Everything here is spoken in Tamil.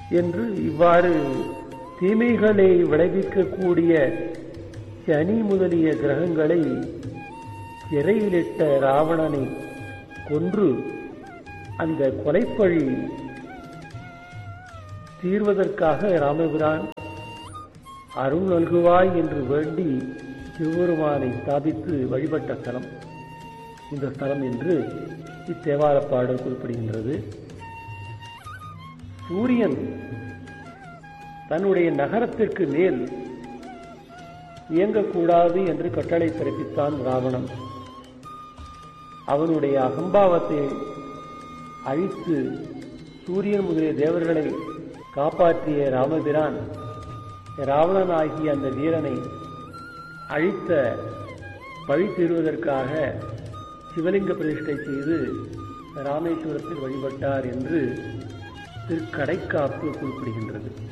என்று இவ்வாறு தீமைகளை விளைவிக்கக்கூடிய சனி முதலிய கிரகங்களை சிறையிலிட்ட ராவணனை கொன்று அந்த கொலைப்பழி தீர்வதற்காக ராமபிரான் அருள் நல்குவாய் என்று வேண்டி சிவபெருமானை ஸ்தாபித்து வழிபட்ட ஸ்தலம் இந்த ஸ்தலம் என்று இத்தேவார பாடல் குறிப்பிடுகின்றது சூரியன் தன்னுடைய நகரத்திற்கு மேல் இயங்கக்கூடாது என்று கட்டளை பிறப்பித்தான் ராவணன் அவனுடைய அகம்பாவத்தை அழித்து சூரியன் முதலிய தேவர்களை காப்பாற்றிய ராமபிரான் ராவணன் ஆகிய அந்த வீரனை அழித்த பழி தீர்வதற்காக சிவலிங்க பிரதிஷ்டை செய்து ராமேஸ்வரத்தில் வழிபட்டார் என்று திருக்கடைக்காப்பு குறிப்பிடுகின்றது